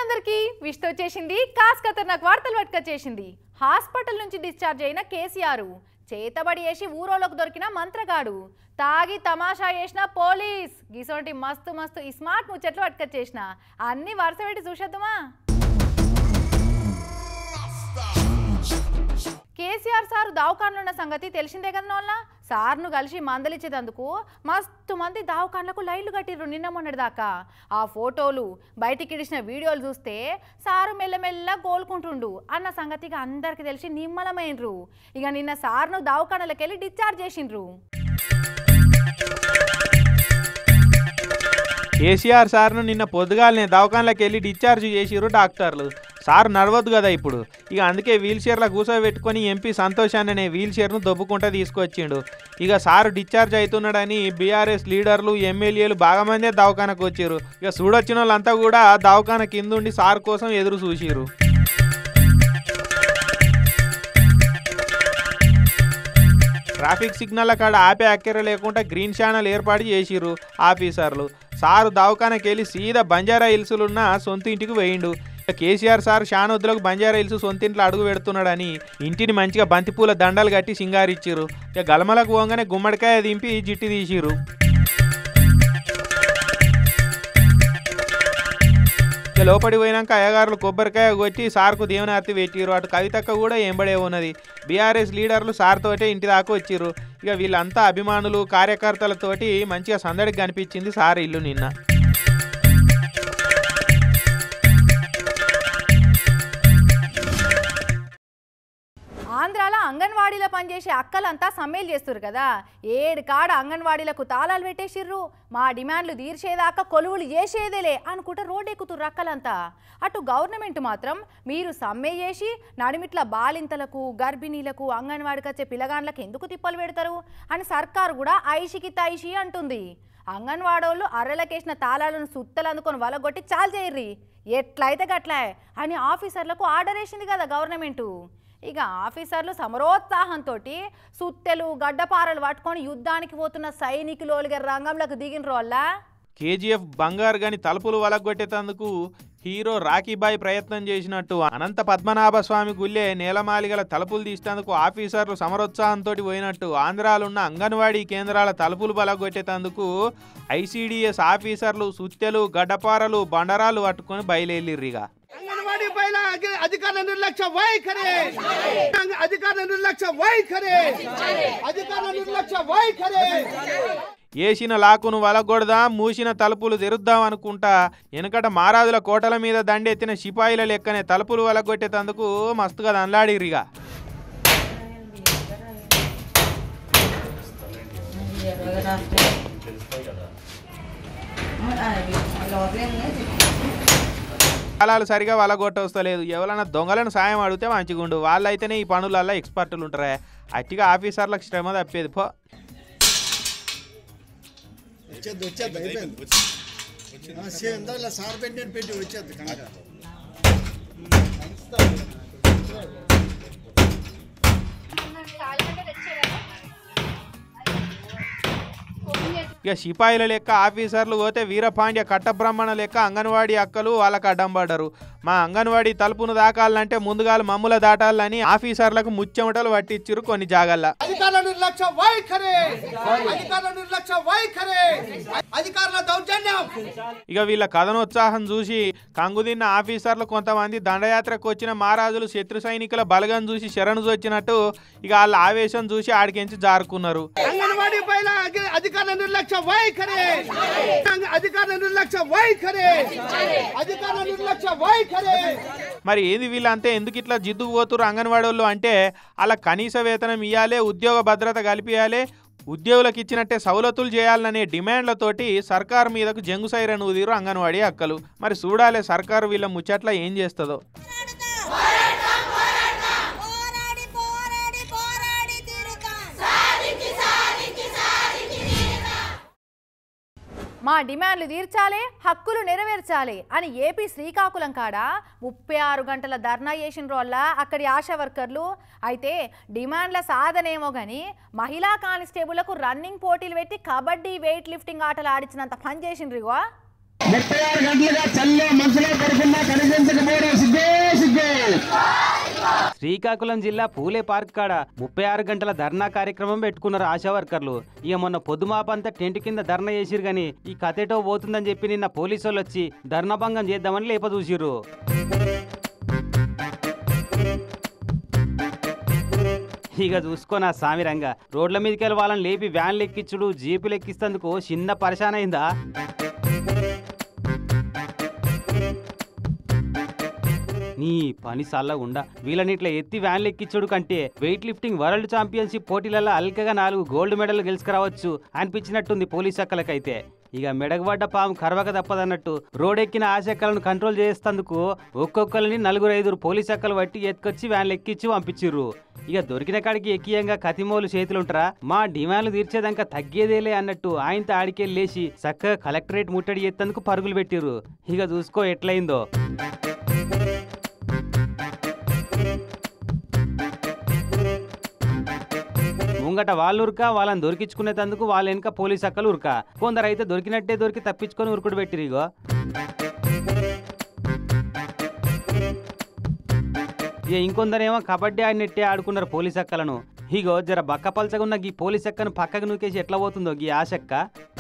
అందరికీ విష్తో వచ్చేసింది కాస్ ఖతర్నాక్ వార్తలు పట్టుకొచ్చేసింది హాస్పిటల్ నుంచి డిశ్చార్జ్ అయిన కేసీఆర్ చేతబడి వేసి ఊరోలోకి దొరికిన మంత్రగాడు తాగి తమాషా చేసిన పోలీస్ గిసోంటి మస్తు మస్తు ఈ స్మార్ట్ ముచ్చట్లు పట్టుకొచ్చేసిన అన్ని వరుస పెట్టి చూసేద్దామా కేసీఆర్ సార్ దావకాన్లు ఉన్న సంగతి తెలిసిందే కదా నోళ్ళ సార్ను కలిసి మందలిచ్చేదందుకు మస్తు మంది దావకాన్లకు లైన్లు కట్టిర్రు నిన్న మొన్నటి దాకా ఆ ఫోటోలు బయటికి ఇడిచిన వీడియోలు చూస్తే సారు మెల్లమెల్ల కోలుకుంటుండు అన్న సంగతిగా అందరికి తెలిసి నిమ్మలమైనరు ఇక నిన్న సార్ను దావకాన్లకి వెళ్ళి డిశ్చార్జ్ చేసిండ్రు కేసీఆర్ సార్ను నిన్న పొద్దుగాలనే దవాఖానలోకి వెళ్ళి డిశ్చార్జ్ చేసిర్రు డాక్టర్లు సార్ నడవద్దు కదా ఇప్పుడు ఇక అందుకే వీల్ చైర్లో కూర్చోబెట్టుకొని ఎంపీ సంతోషాన్ని అనే వీల్ చైర్ను దొబ్బుకుంటా తీసుకొచ్చిండు ఇక సారు డిశ్చార్జ్ అవుతున్నాడని బీఆర్ఎస్ లీడర్లు ఎమ్మెల్యేలు బాగా మందే దవాఖానకు వచ్చారు ఇక చూడొచ్చిన వాళ్ళంతా కూడా దవాఖాన కిందుండి సార్ కోసం ఎదురు చూసిరు ట్రాఫిక్ సిగ్నల్ కాడ ఆపే అక్కర లేకుండా గ్రీన్ ఛానల్ ఏర్పాటు చేసిర్రు ఆఫీసర్లు సారు దవాఖానకి వెళ్ళి సీదా బంజారా హిల్స్లున్న సొంత ఇంటికి వేయిండు ఇక కేసీఆర్ సార్ షానొద్దులకు బంజారా హిల్స్ సొంత ఇంట్లో అడుగు పెడుతున్నాడని ఇంటిని మంచిగా బంతిపూల దండలు కట్టి సింగారిచ్చిర్రు ఇక గలమలకు పోగానే గుమ్మడికాయ దింపి జిట్టి తీసిర్రు ఇక లోపడి పోయినాక అయ్యగారులు కొబ్బరికాయ కొట్టి సార్కు దీవనార్తి పెట్టిరు అటు కవితక్క కూడా ఎంబడే ఉన్నది బీఆర్ఎస్ లీడర్లు సార్ తోటే ఇంటి దాకా వచ్చిర్రు ఇక వీళ్ళంతా అభిమానులు కార్యకర్తలతోటి మంచిగా సందడికి కనిపించింది సార్ ఇల్లు నిన్న ఆంధ్రాలో అంగన్వాడీలో పనిచేసే అక్కలంతా సమ్మెలు చేస్తున్నారు కదా ఏడు కాడ అంగన్వాడీలకు తాళాలు పెట్టేసిర్రు మా డిమాండ్లు తీర్చేదాకా కొలువులు చేసేదేలే అనుకుంటా రోడ్ ఎక్కుతుర్రు అక్కలంతా అటు గవర్నమెంట్ మాత్రం మీరు సమ్మె చేసి నడిమిట్ల బాలింతలకు గర్భిణీలకు అంగన్వాడికి వచ్చే పిల్లగాండ్లకు ఎందుకు తిప్పలు పెడతారు అని సర్కారు కూడా ఐషికి తైషి అంటుంది అంగన్వాడోళ్ళు అర్రలకేసిన తాళాలను సుత్తలు అందుకొని వలగొట్టి చాలు చేయర్రి ఎట్లయితే గట్లే అని ఆఫీసర్లకు ఆర్డర్ వేసింది కదా గవర్నమెంటు ఇక ఆఫీసర్లు సమరోత్సాహంతో సుత్తెలు గడ్డపారలు పట్టుకొని యుద్ధానికి పోతున్న సైనికులోలుగా రంగంలోకి దిగిన రోళ్ళ కేజీఎఫ్ బంగారు గని తలుపులు వలగొట్టేటందుకు హీరో రాఖీబాయ్ ప్రయత్నం చేసినట్టు అనంత పద్మనాభ స్వామి గుళ్ళే నేలమాలిగల తలుపులు తీసేందుకు ఆఫీసర్లు సమరోత్సాహంతో పోయినట్టు ఆంధ్రాలున్న అంగన్వాడీ కేంద్రాల తలుపులు బలగొట్టేటందుకు ఐసీడీఎస్ ఆఫీసర్లు సుత్తెలు గడ్డపారలు బండరాలు పట్టుకొని బయలుదేరిగా అంగన్వాడీ పైన అధి- అధికారుల నిర్లక్ష్య వైఖరి అధికారుల నిర్లక్ష్య వైఖరి అధికారుల నిర్లక్ష్య వైఖరి ఏసిన లాకును వలగొడదాం మూసిన తలుపులు తెరుద్దాం అనుకుంటా వెనకట మారాజుల కోటల మీద దండెత్తిన సిపాయిల లెక్కనే తలుపులు వలగొట్టేటందుకు మస్తుగా దండాడిరిగా కాలాలు సరిగా వలగొట్టవస్తలేదు ఎవరైనా దొంగలను సాయం అడిగితే మంచిగుండు వాళ్ళైతేనే ఈ పనులల్లో ఎక్స్పర్టులు ఉంటారా అట్టిగా ఆఫీసర్లకు శ్రమ తప్పేది పో వచ్చేది వచ్చేది అయిపోయింది సేమ్ ఇలా సార్ పెట్టి నేను పెట్టి వచ్చేది కనుక ఇక సిపాయిల లెక్క ఆఫీసర్లు పోతే వీరపాండ్య కట్టబ్రహ్మణ లెక్క అంగన్వాడీ అక్కలు వాళ్ళకి అడ్డం పడ్డారు మా అంగన్వాడీ తలుపును దాకాలంటే ముందుగాలు మమ్ముల దాటాలని ఆఫీసర్లకు ముచ్చెమటలు పట్టించారు కొన్ని జాగాల్లో అధికారుల నిర్లక్ష్య వైఖరి అధికారుల నిర్లక్ష్య వైఖరి అధికారుల దౌర్జన్యం ఇక వీళ్ళ కథనోత్సాహం చూసి కంగుదిన్న ఆఫీసర్లు కొంతమంది దండయాత్రకు వచ్చిన మహారాజులు శత్రు సైనికుల బలగం చూసి శరణు వచ్చినట్టు ఇక వాళ్ళ ఆవేశం చూసి ఆడికించి జారుకున్నారు అంగన్వాడీ పైన అధి- అధికారుల నిర్లక్ష్య వైఖరి అధికారుల నిర్లక్ష్య వైఖరి అధికారుల నిర్లక్ష్య వైఖరి మరి ఏది వీళ్ళంతే ఎందుకు ఇట్లా జిద్దుకు పోతురు అంగన్వాడీ వాళ్ళు అంటే అలా కనీస వేతనం ఇవ్వాలి ఉద్యోగ భద్రత కల్పించాలి ఉద్యోగులకు ఇచ్చినట్టే సవలతులు చేయాలనే డిమాండ్లతోటి సర్కారు మీదకు జంగు సైరన్ ఊదిరు అంగన్వాడీ అక్కలు మరి చూడాలి సర్కారు వీళ్ళ ముచ్చట్ల ఏం చేస్తుందో పోరాడి పోరాడి పోరాడి తీరుతాం సాధించి సాధించి సాధించి తీరుతాం మా డిమాండ్లు తీర్చాలి హక్కులు నెరవేర్చాలి అని ఏపీ శ్రీకాకుళం కాడ ముప్పై ఆరు గంటల ధర్నా చేసిన వల్ల అక్కడి ఆశా వర్కర్లు అయితే డిమాండ్ల సాధనేమో కానీ మహిళా కానిస్టేబుల్లకు రన్నింగ్ పోటీలు పెట్టి కబడ్డీ వెయిట్ లిఫ్టింగ్ ఆటలు ఆడించినంత పని చేసిండ్రు ఇగో ముప్పై ఆరు గంటలుగా చల్ల మనసులో పడుకున్నా కనిపించకపోవడం సిగ్గే సిగ్గే శ్రీకాకుళం జిల్లా పూలే పార్క్ కాడ ముప్పై ఆరు గంటల ధర్నా కార్యక్రమం పెట్టుకున్నారు ఆశా వర్కర్లు ఇక మొన్న పొద్దుమాపంతా టెంట్ కింద ధర్నా చేసిరు గాని ఈ కథేటో పోతుందని చెప్పి నిన్న పోలీసు వాళ్ళు వచ్చి ధర్నా భంగం చేద్దామని లేపదూసిర్రు ఇక చూసుకో నా సామిరంగా రోడ్ల మీదకి వెళ్ళి వాళ్ళని లేపి వ్యాన్లు ఎక్కించుడు జీపులు ఎక్కిస్తందుకు చిన్న పరిశాన అయిందా నీ పని సల్లగుండా వీళ్ళని ఇట్లా ఎత్తి వ్యాన్లు ఎక్కించుడు కంటే వెయిట్ లిఫ్టింగ్ వరల్డ్ ఛాంపియన్షిప్ పోటీలలో అల్కగా నాలుగు గోల్డ్ మెడల్ గెలుచుకురావచ్చు అనిపించినట్టుంది పోలీస్ అక్కలకైతే ఇక మెడగబడ్డ పాము కరవక తప్పదన్నట్టు రోడెక్కిన ఆశక్కలను కంట్రోల్ చేసేందుకు ఒక్కొక్కరిని నలుగురు ఐదుగురు పోలీస్ అక్కలు పట్టి ఎత్తుకొచ్చి వ్యాన్లు ఎక్కించి పంపించిర్రు ఇక దొరికిన కాడికి ఎక్కియంగా కతిమోలు చేతులుంటారా మా డిమాండ్లు తీర్చేదాకా తగ్గేదేలే అన్నట్టు ఆయనతో ఆడికెళ్ళి లేచి చక్కగా కలెక్టరేట్ ముట్టడి ఎత్తేందుకు పరుగులు పెట్టిర్రు ఇక చూసుకో ఎట్లయిందో ముంగట వాళ్ళు ఉరక వాళ్ళని దొరికించుకునేందుకు వాళ్ళ వెనక పోలీస్ అక్కలు ఉరక కొందరు అయితే దొరికినట్టే దొరికి తప్పించుకొని ఉరుకుడు పెట్టిరు ఇగో ఇక ఇంకొందరేమో కబడ్డీ ఆడినట్టే ఆడుకున్నారు పోలీస్ అక్కలను ఇగో జర బక్క పల్చగున్న గీ పోలీస్ అక్కను పక్కకు నూకేసి ఎట్లా పోతుందో గీ ఆశక్క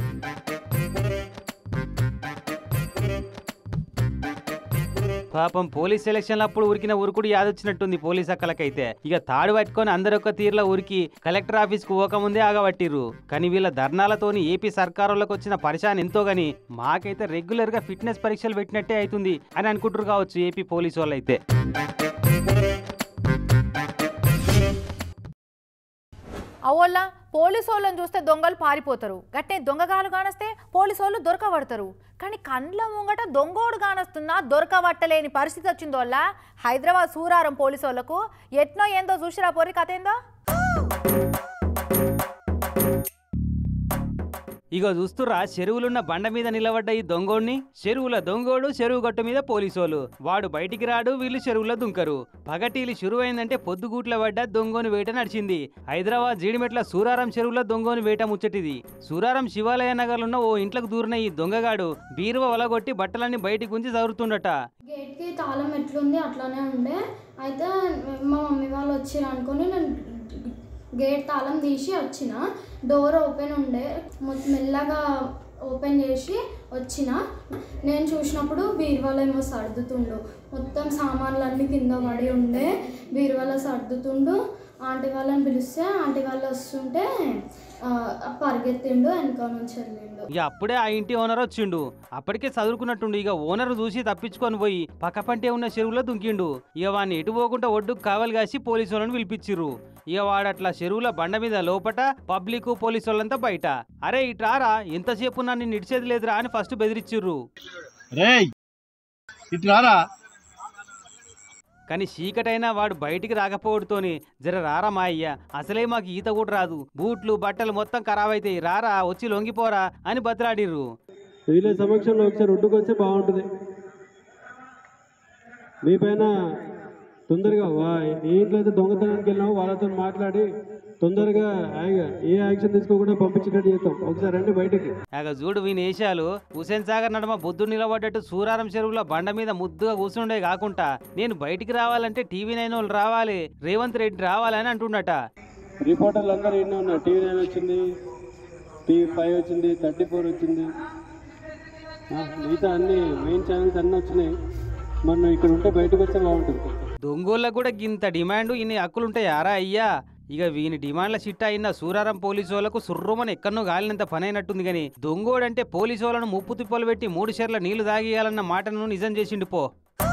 పాపం పోలీస్ సెలక్షన్ అప్పుడు ఉరికిన ఉరుకుడు యాదొచ్చినట్టుంది పోలీస్ అక్కలకైతే ఇక తాడు పట్టుకొని అందరొక్క తీరులో ఉరికి కలెక్టర్ ఆఫీస్ కు పోకముందే ఆగబట్టిర్రు కానీ వీళ్ళ ధర్నాలతోని ఏపీ సర్కారులకు వచ్చిన పరిశాన్ ఎంతో గాని మాకైతే రెగ్యులర్ గా ఫిట్నెస్ పరీక్షలు పెట్టినట్టే అవుతుంది అని అనుకుంటారు కావచ్చు ఏపీ పోలీసు వాళ్ళు అయితే అవోళ్ళ పోలీసు వాళ్ళని చూస్తే దొంగలు పారిపోతారు గట్టే దొంగగాలు కానస్తే పోలీసు వాళ్ళు దొరకబడతారు కానీ కండ్ల ముంగట దొంగోడు కానస్తున్నా దొరకబట్టలేని పరిస్థితి వచ్చిందో వల్ల హైదరాబాద్ సూరారం పోలీసు వాళ్ళకు ఎట్నో ఏందో చూసిరా పోరి కథ ఏందో ఇగో చూస్తురా చెరువులున్న బండ మీద నిలబడ్డ ఈ దొంగోడిని చెరువుల దొంగోడు చెరువు గట్టు మీద పోలీసోలు వాడు బయటికి రాడు వీళ్ళు చెరువులో దుంకరు పగటీలు శురువైందంటే పొద్దుగూట్ల పడ్డ దొంగోని వేట నడిచింది హైదరాబాద్ జీడిమెట్ల సూరారం చెరువులో దొంగోని వేట ముచ్చటిది సూరారం శివాలయ నగర్లున్న ఓ ఇంట్లోకి దూరిన ఈ దొంగగాడు బీరువ వలగొట్టి బట్టలన్నీ బయటికి ఉంచి చదువుతుండట గేట్కి తాళం ఎట్లుంది అట్లానే ఉండే అయితే మా మమ్మీ వాళ్ళు వచ్చిర్రు అనుకొని నేను గేట్ తాళం తీసి వచ్చిన డోర్ ఓపెన్ ఉండే మొత్తం మెల్లగా ఓపెన్ చేసి వచ్చిన నేను చూసినప్పుడు బీరువాలో ఏమో సర్దుతుండు మొత్తం సామాన్లు అన్నీ కింద పడి ఉండే బీరువాలో సర్దుతుండు ఆంటీ వాళ్ళని పిలిస్తే ఆంటీ వాళ్ళు వస్తుంటే ఆ, పరిగెత్తిండు వెనక నుంచి వెళ్ళిండు ఇక అప్పుడే ఆ ఇంటి ఓనర్ వచ్చిండు అప్పటికే చదువుకున్నట్టుండు ఇక ఓనర్ చూసి తప్పించుకొని పోయి పక్క పంటే ఉన్న చెరువులో దుంకిండు ఇక వాడిని ఎటు పోకుండా ఒడ్డుకు కావలి కాసి పోలీసు వాళ్ళని పిలిపించిర్రు ఇక వాడు అట్లా చెరువుల బండ మీద లోపట పబ్లిక్ పోలీసు వాళ్ళంతా బయట అరే ఇట్రారా ఎంతసేపు నన్ను నిడిచేది లేదురా అని ఫస్ట్ బెదిరిచ్చిర్రు రేయ్ ఇటు రారా కానీ చీకటైనా వాడు బయటికి రాకపోవడంతోని జర రారా మా అయ్య అసలే మాకు ఈత కూడా రాదు బూట్లు బట్టలు మొత్తం ఖరాబ్ అవుతాయి రారా వచ్చి లొంగిపోరా అని బతిలాడిర్రు వీళ్ళ సమక్షంలో ఒకసారి ఒడ్డుకొస్తే బాగుంటుంది మీ పైన తొందరగా వా ఏ ఇంట్లో అయితే దొంగతనానికి వెళ్ళినామో వాళ్ళతో మాట్లాడి తొందరగా హాయిగా ఏ యాక్షన్ తీసుకోకుండా పంపించినట్టు చేస్తాం ఒకసారి రండి బయటికి ఆగ చూడు వీని వేషాలు హుసేన్ సాగర్ నడమ బుద్ధుడు నిలబడ్డట్టు సూరారం చెరువులో బండ మీద ముద్దుగా కూర్చుండే కాకుండా నేను బయటికి రావాలంటే టీవీ నైన్ వాళ్ళు రావాలి రేవంత్ రెడ్డి రావాలని అంటున్నట రిపోర్టర్లు అందరూ ఎన్నో ఉన్నారు టీవీ నైన్ వచ్చింది టీవీ ఫైవ్ వచ్చింది థర్టీ ఫోర్ వచ్చింది ఆ, మిగతా అన్ని మెయిన్ ఛానల్స్ అన్నీ వచ్చినాయి మనం ఇక్కడ ఉంటే బయటకు వస్తే బాగుంటుంది దొంగోళ్ళకు కూడా గింత డిమాండ్ ఇన్ని హక్కులుంటాయి యారా అయ్యా ఇక వీని డిమాండ్ల చిట్ట అయిన సూరారం పోలీసు వాళ్ళకు సుర్రుమని ఎక్కడనో గాలినంత పని అయినట్టుంది కానీ దొంగోడంటే పోలీసు వాళ్ళను ముప్పు తిప్పలు పెట్టి మూడు షేర్ల నీళ్లు తాగియాలన్న మాటను నిజం చేసిండు పో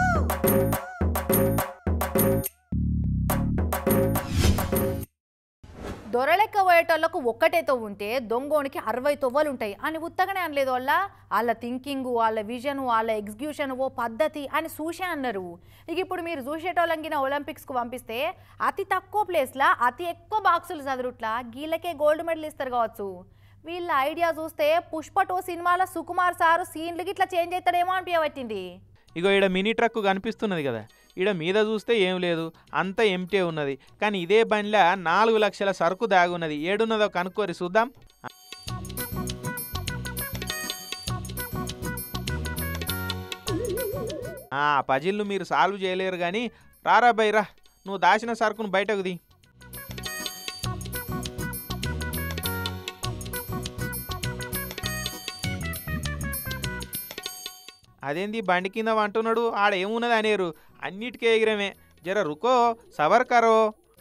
దొరలెక్క పోయేటోళ్ళకు ఒక్కటేతో ఉంటే దొంగోనికి అరవై తొవ్వలు ఉంటాయి అని ఉత్తగానే అనలేదు వాళ్ళ వాళ్ళ థింకింగ్ వాళ్ళ విజన్ వాళ్ళ ఎగ్జిక్యూషన్ ఓ పద్ధతి అని చూసే అన్నారు ఇక ఇప్పుడు మీరు చూసేటోళ్ళంగిన ఒలింపిక్స్కు పంపిస్తే అతి తక్కువ ప్లేస్లో అతి ఎక్కువ బాక్సులు చదురుట్లా గీళ్ళకే గోల్డ్ మెడల్ ఇస్తారు కావచ్చు వీళ్ళ ఐడియా చూస్తే పుష్ప టూ సినిమాలో సుకుమార్ సారు సీన్లు ఇట్లా చేంజ్ అవుతాడేమో అనిపించబట్టింది ఇగో ఈడ మినీ ట్రక్ కనిపిస్తున్నది కదా ఈడ మీద చూస్తే ఏం లేదు అంత ఎంటే ఉన్నది కానీ ఇదే బండిలో నాలుగు లక్షల సరుకు దాగున్నది ఏడున్నదో కనుక్కోరి చూద్దాం ఆ పజిల్ను మీరు సాల్వ్ చేయలేరు కానీ రారా బైరా నువ్వు దాచిన సరుకును బయటకు ది అదేంది బండి కింద అంటున్నాడు ఆడ ఏమున్నది అనేరు అన్నిటికీ ఎగిరమే జర రుకో సవర్ కరో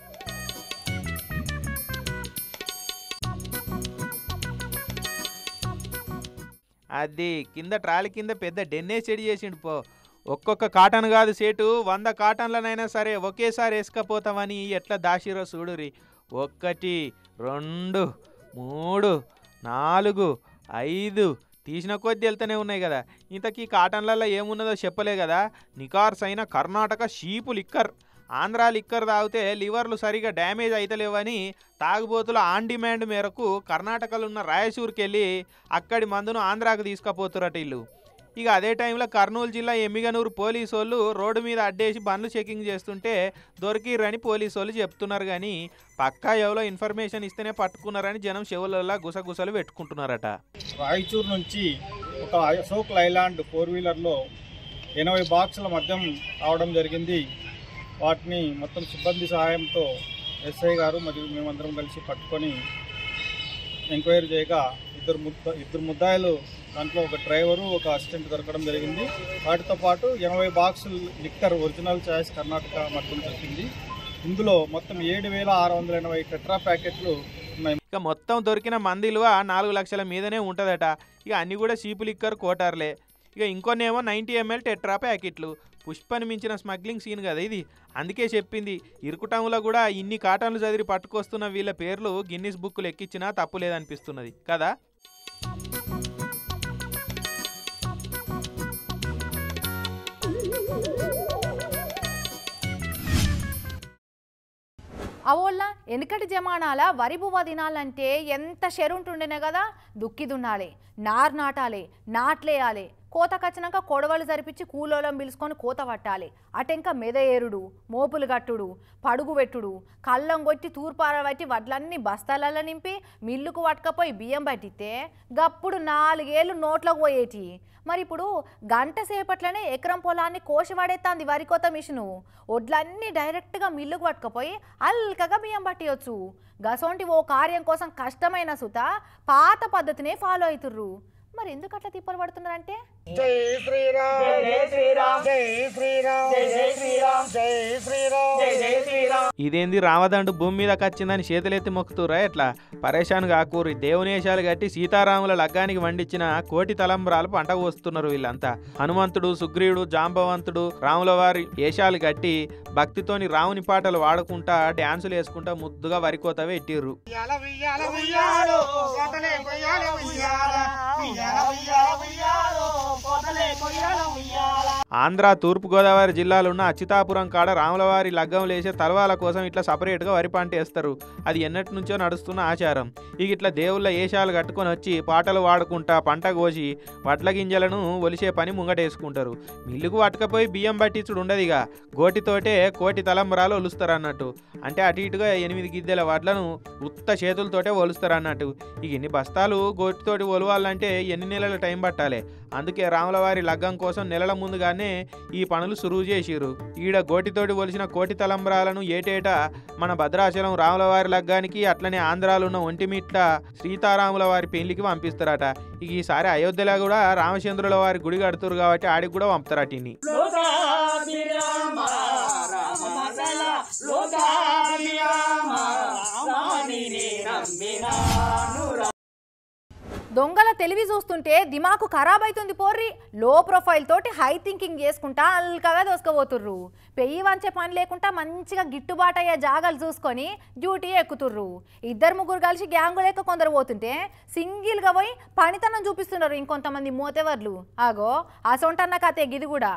అది కింద ట్రాలీ కింద పెద్ద డెన్నే సెడి చేసిండు పో ఒక్కొక్క కాటన్ కాదు సేటు వంద కాటన్లనైనా సరే ఒకేసారి వేసుకపోతామని ఎట్లా దాసిరో చూడురి ఒక్కటి రెండు మూడు నాలుగు ఐదు తీసిన కొద్ది వెళ్తూనే ఉన్నాయి కదా ఇంతకీ కాటన్లలో ఏమున్నదో చెప్పలే కదా నికార్స్ అయిన Karnataka cheap liquor Andhra liquor తాగితే లివర్లు సరిగా డ్యామేజ్ అయితలేవని తాగుబోతుల ఆన్ డిమాండ్ మేరకు కర్ణాటకలో ఉన్న రాయచూర్కి వెళ్ళి అక్కడి మందును ఆంధ్రాకు తీసుకుపోతురట ఇల్లు ఇక అదే టైంలో కర్నూలు జిల్లా ఎమ్మిగనూరు పోలీసు వాళ్ళు రోడ్డు మీద అడ్డేసి బండ్లు చెకింగ్ చేస్తుంటే దొరికిర్రని పోలీసు వాళ్ళు చెప్తున్నారు కానీ పక్కా ఎవరో ఇన్ఫర్మేషన్ ఇస్తేనే పట్టుకున్నారని జనం చెవులలో గుసగుసలు పెట్టుకుంటున్నారట రాయచూరు నుంచి ఒక అశోక్ లైలాండ్ ఫోర్ వీలర్లో ఎనభై బాక్సుల మద్యం రావడం జరిగింది వాటిని మొత్తం సిబ్బంది సహాయంతో ఎస్ఐ గారు మరియు మేమందరం కలిసి పట్టుకొని ఎంక్వైరీ చేయగా ఇద్దరు ముద్ద ఇద్దరు ముద్దాయిలు దాంట్లో ఒక డ్రైవరు ఒక అసిస్టెంట్ దొరకడం జరిగింది వాటితో పాటు ఎనభై బాక్సులు లిక్కర్ ఒరిజినల్ చాయిస్ కర్ణాటక మద్యం దొరికింది ఇందులో మొత్తం ఏడు వేల ఆరు వందల ఎనభై టెట్రా ప్యాకెట్లు ఉన్నాయి ఇక మొత్తం దొరికిన మంది విలువ నాలుగు లక్షల మీదనే ఉంటుందట ఇక అన్నీ కూడా చీపు లిక్కర్ కోటార్లే ఇక ఇంకొన్నేమో నైంటీ ఎంఎల్ టెట్రా ప్యాకెట్లు పుష్పని మించిన స్మగ్లింగ్ సీన్ కదా ఇది అందుకే చెప్పింది ఇరుకుటంలో కూడా ఇన్ని కాటన్లు చదివి పట్టుకొస్తున్న వీళ్ళ పేర్లు గిన్నిస్ బుక్లు ఎక్కించినా తప్పు లేదనిపిస్తున్నది కదా అవోళ్ళ వెనుకటి జమానాల వరి బువ్వ తినాలంటే ఎంత షెరుంటుండేనే కదా దుక్కి దున్నాలి నారు నాటాలి నాట్లేయాలి కోత కచ్చినాక కొడవలు జరిపించి కూలోలం పిలుచుకొని కోత పట్టాలి అటెంక మెద ఏరుడు మోపులు కట్టుడు పడుగు పెట్టుడు కళ్ళం కొట్టి తూర్పార పట్టి వడ్లన్నీ బస్తాలలో నింపి మిల్లుకు పట్టుకపోయి బియ్యం పట్టితే గప్పుడు నాలుగేళ్ళు నోట్లోకి పోయేటి మరి ఇప్పుడు గంట సేపట్లోనే ఎకరం పొలాన్ని కోసి పడేస్తాంది వరి కోత మిషను వడ్లన్నీ డైరెక్ట్గా మిల్లుకు పట్టుకపోయి అల్కగా బియ్యం పట్టియొచ్చు గసోంటి ఓ కార్యం కోసం కష్టమైన సుత పాత పద్ధతినే ఫాలో అవుతుర్రు మరి ఎందుకు అట్లా తిప్పలు పడుతున్నారంటే ఇదేంది రామదండు భూమి మీదకి వచ్చిందని చేతులెత్తి మొక్కుతురా ఎట్లా పరేషాన్ కాకూరి దేవునేశాలు కట్టి సీతారాముల లగ్గానికి వండించిన కోటి తలంబ్రాలు పంట కోస్తున్నారు వీళ్ళంతా హనుమంతుడు సుగ్రీవుడు జాంబవంతుడు రాముల వారి వేషాలు కట్టి భక్తితోని రాముని పాటలు వాడుకుంటా డ్యాన్సులు వేసుకుంటా ముద్దుగా వరికోత పెట్టిర్రు ఆంధ్ర తూర్పుగోదావరి జిల్లాలో ఉన్న అచ్యుతాపురం కాడ రాములవారి లగ్గం లేసే తలవాల కోసం ఇట్లా సపరేట్గా వరి పంట వేస్తారు అది ఎన్నటి నుంచో నడుస్తున్న ఆచారం ఇక ఇట్లా దేవుళ్ళ ఏషాలు కట్టుకొని వచ్చి పాటలు వాడుకుంటా పంట కోసి వడ్ల గింజలను ఒలిసే పని ముంగటేసుకుంటారు మిల్లుకు పట్టుకపోయి బియ్యం పట్టించుడు ఉండదు ఇక గోటితోటే కోటి తలంబరాలు ఒలుస్తారు అన్నట్టు అంటే అటు ఇటుగా ఎనిమిది గిద్దెల వడ్లను ఉత్త చేతులతోటే ఒలుస్తారు అన్నట్టు ఇక ఇన్ని బస్తాలు గోటితోటి ఒలవాలంటే ఎన్ని నెలల టైం పట్టాలి అందుకే రాములవారి లగ్గం కోసం నెలల ముందుగానే ఈ పనులు సురువు చేసిరు ఈడ గోటితోటి ఒలిసిన కోటి తలంబరాలను ఏటేటా మన భద్రాచలం రాములవారి లగ్గానికి అట్లనే ఆంధ్రాలో ఉన్న ఒంటిమిట్ల సీతారాముల వారి పెళ్లికి పంపిస్తారట ఇక ఈసారి అయోధ్యలో కూడా రామచంద్రుల వారి గుడి కడుతురు కాబట్టి ఆడికి కూడా పంపుతారట ఇన్ని దొంగల తెలివి చూస్తుంటే దిమాకు ఖరాబ్ అవుతుంది పోర్రి లో ప్రొఫైల్ తోటి హై థింకింగ్ చేసుకుంటా అల్కగా దోసుకపోతుర్రు పెయ్యి వంచే పని లేకుండా మంచిగా గిట్టుబాటు అయ్యే జాగాలు చూసుకొని డ్యూటీ ఎక్కుతుర్రు ఇద్దరు ముగ్గురు కలిసి గ్యాంగు లేక కొందరు పోతుంటే సింగిల్గా పోయి పనితనం చూపిస్తున్నారు ఇంకొంతమంది మోతెవర్లు ఆగో అసొంటన్న కథే గిది కూడా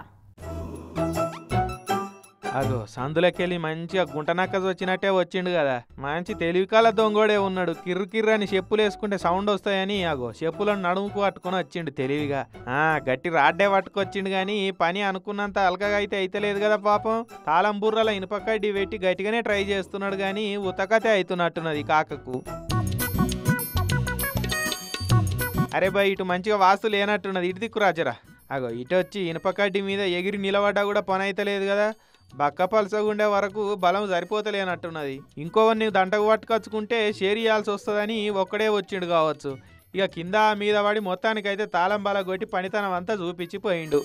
అగో సందులకెళ్ళి మంచిగా గుంటనక్కస్ వచ్చినట్టే వచ్చిండు కదా మంచి తెలివికాల దొంగోడే ఉన్నాడు కిర్రు కిర్రు అని చెప్పులు వేసుకుంటే సౌండ్ వస్తాయని అగో చెప్పులను నడుముకు పట్టుకొని వచ్చిండు తెలివిగా ఆ గట్టి రాడ్డే పట్టుకొచ్చిండు కానీ పని అనుకున్నంత అలకగా అయితే అయితలేదు కదా పాపం తాళం బుర్రల ఇనుపకడ్డి పెట్టి గట్టిగానే ట్రై చేస్తున్నాడు కానీ ఉతకతే అవుతున్నట్టున్నది కాకకు అరే బాయ్ ఇటు మంచిగా వాస్తు లేనట్టున్నది ఇటు దిక్కు రాజరా అగో ఇటు వచ్చి ఇనుపకడ్డి మీద ఎగిరి నిలబడ్డా కూడా పని అయితలేదు కదా బక్క పలసగుండే వరకు బలం సరిపోతలేనట్టున్నది ఇంకోవన్నీ దంటకు పట్టుకొచ్చుకుంటే షేర్ ఇవ్వాల్సి వస్తుందని ఒక్కడే వచ్చిండు కావచ్చు ఇక కింద మీద పడి మొత్తానికైతే తాళం బల కొట్టి పనితనం అంతా చూపించి పోయిండు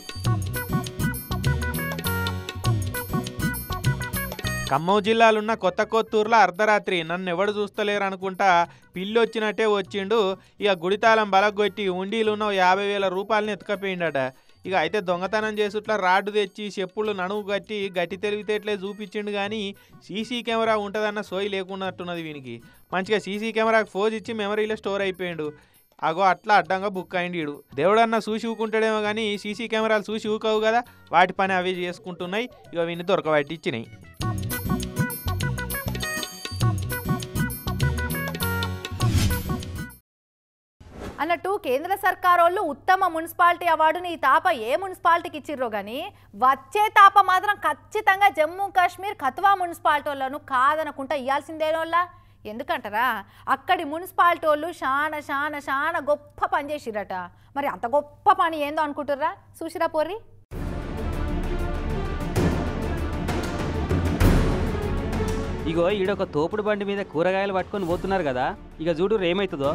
ఖమ్మం జిల్లాలున్న కొత్త కొత్తూరులో అర్ధరాత్రి నన్ను ఎవడు చూస్తలేరు అనుకుంటా పిల్లి వచ్చినట్టే వచ్చిండు ఇక గుడితాళం బలగొట్టి ఉండీలున్న ఓ యాభై వేల రూపాయలని ఎత్తుకపోయిండట ఇక అయితే దొంగతనం చేసుట్లా రాడ్డు తెచ్చి చెప్పులు నడువు కట్టి గట్టి తెలివితేట్లే చూపించిండు కానీ సీసీ కెమెరా ఉంటుందన్న సోయి లేకున్నట్టున్నది వీనికి మంచిగా సీసీ కెమెరాకి ఫోజ్ ఇచ్చి మెమరీలో స్టోర్ అయిపోయిండు అగో అట్లా అడ్డంగా బుక్ అయింది ఈడు దేవుడన్నా చూసి ఊకుంటాడేమో కానీ సీసీ కెమెరాలు చూసి ఊకవు కదా వాటి పని అవి చేసుకుంటున్నాయి ఇక వీని దొరకబట్టి ఇచ్చినాయి అన్నట్టు కేంద్ర సర్కార్ వాళ్ళు ఉత్తమ మున్సిపాలిటీ అవార్డుని ఈ తాప ఏ మున్సిపాలిటీకి ఇచ్చిర్రో కానీ వచ్చే తాప మాత్రం ఖచ్చితంగా జమ్మూ కాశ్మీర్ కత్వా మున్సిపాలిటీ వాళ్ళను కాదనకుండా ఇవ్వాల్సిందేనోళ్ళ ఎందుకంటారా అక్కడి మున్సిపాలిటీ వాళ్ళు చాలా చాలా చాలా గొప్ప పని చేసిరట మరి అంత గొప్ప పని ఏందో అనుకుంటుర్రా చూసిరా పోర్రి ఇగో ఈడొక తోపుడు బండి మీద కూరగాయలు పట్టుకొని పోతున్నారు కదా ఇక చూడు ఏమవుతుందో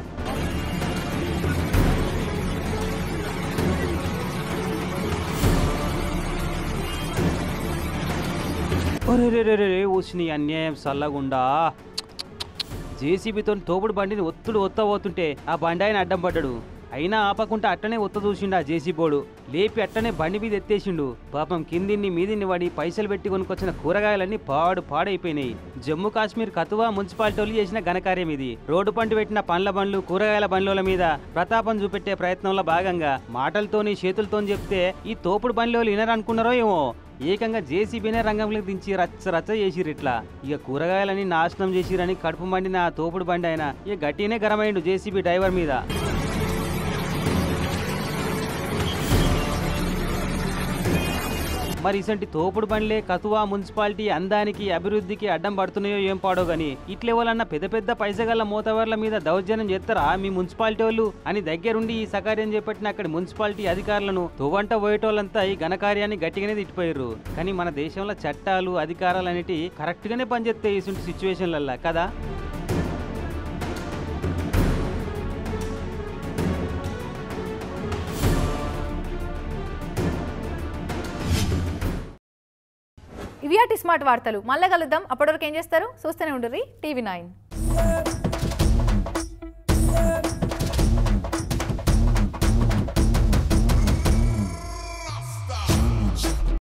ఒరే ఊసిని అన్యాయం సల్లగుండా జేసీబీతో తోపుడు బండిని ఒత్తుడు ఒత్త పోతుంటే ఆ బండి ఆయన అడ్డం పడ్డాడు అయినా ఆపకుండా అట్టనే ఒత్త చూసిండు ఆ జేసీబోడు లేపి అట్టనే బండి మీద ఎత్తేసిండు పాపం కిందిన్ని మీదిన్ని పడి పైసలు పెట్టి కొనుక్కొచ్చిన కూరగాయలన్నీ పాడు పాడైపోయినాయి జమ్మూ కాశ్మీర్ కతువా మున్సిపాలిటీ వాళ్ళు చేసిన ఘనకార్యం ఇది రోడ్డు పంట పెట్టిన పండ్ల బండ్లు కూరగాయల బండ్ల మీద ప్రతాపం చూపెట్టే ప్రయత్నంలో భాగంగా మాటలతోని చేతులతోని చెప్తే ఈ తోపుడు బండ్ల వాళ్ళు వినరనుకున్నారో ఏమో ఏకంగా జేసీబీనే రంగంలోకి దించి రచ్చ రచ్చ చేసిరు ఇట్లా ఇక కూరగాయలని నాశనం చేసిరని కడుపు మండిన ఆ తోపుడు బండి ఆయన ఇక గట్టినే గరమైండు జేసీబీ డ్రైవర్ మీద మరి ఇసంటి తోపుడు బండ్లే కతువా మున్సిపాలిటీ అందానికి అభివృద్ధికి అడ్డం పడుతున్నాయో ఏం పాడో గాని ఇట్లెవలన్నా పెద్ద పెద్ద పైసగల్ల మోతవర్ల మీద దౌర్జన్యం చేస్తారా మీ మున్సిపాలిటీ వాళ్ళు అని దగ్గరుండి ఈ సకార్యం చేపట్టిన అక్కడి మున్సిపాలిటీ అధికారులను తువంట పోయేటోళ్ళంతా ఈ ఘనకార్యాన్ని గట్టిగానే తిట్టిపోయారు కానీ మన దేశంలో చట్టాలు అధికారాలు అనేటి కరెక్ట్ గానే పనిచేస్తాయి ఇటువంటి సిచ్యువేషన్లల్లా కదా ఇవి అటు స్మార్ట్ వార్తలు మళ్ళీ కలుద్దాం అప్పటివరకు ఏం చేస్తారు చూస్తూనే ఉండరు టీవీ నైన్